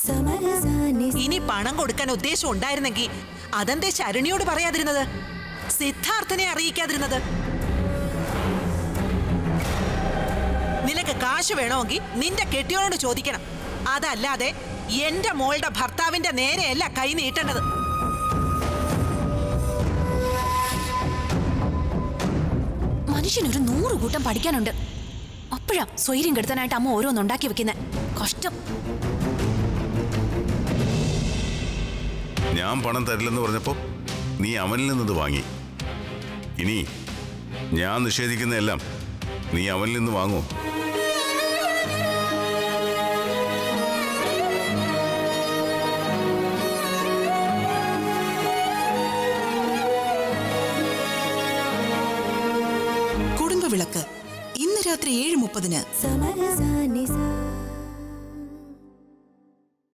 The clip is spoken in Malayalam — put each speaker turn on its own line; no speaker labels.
ഇനി പണം കൊടുക്കാൻ ഉദ്ദേശം ഉണ്ടായിരുന്നെങ്കിൽ അതെന്തേ ശരണിയോട് പറയാതിരുന്നത് സിദ്ധാർത്ഥനെ അറിയിക്കാതിരുന്നത് നിനക്ക് കാശ് വേണമെങ്കിൽ നിന്റെ കെട്ടിയോട് ചോദിക്കണം അതല്ലാതെ എന്റെ മോളുടെ ഭർത്താവിന്റെ നേരെയല്ല കൈ നീട്ടേണ്ടത്
മനുഷ്യനൊരു നൂറ് കൂട്ടം പഠിക്കാനുണ്ട് അപ്പോഴാ സ്വൈര്യം കെടുത്താനായിട്ട് അമ്മ ഓരോന്നുണ്ടാക്കി വെക്കുന്നത് കഷ്ടം
ഞാൻ പണം തരില്ലെന്ന് പറഞ്ഞപ്പോൾ നീ അവനിൽ നിന്നത് വാങ്ങി ഇനി ഞാൻ നിഷേധിക്കുന്നതെല്ലാം നീ അവനിൽ നിന്ന് വാങ്ങുമോ
കുടുംബവിളക്ക് ഇന്ന് രാത്രി ഏഴ് മുപ്പതിന്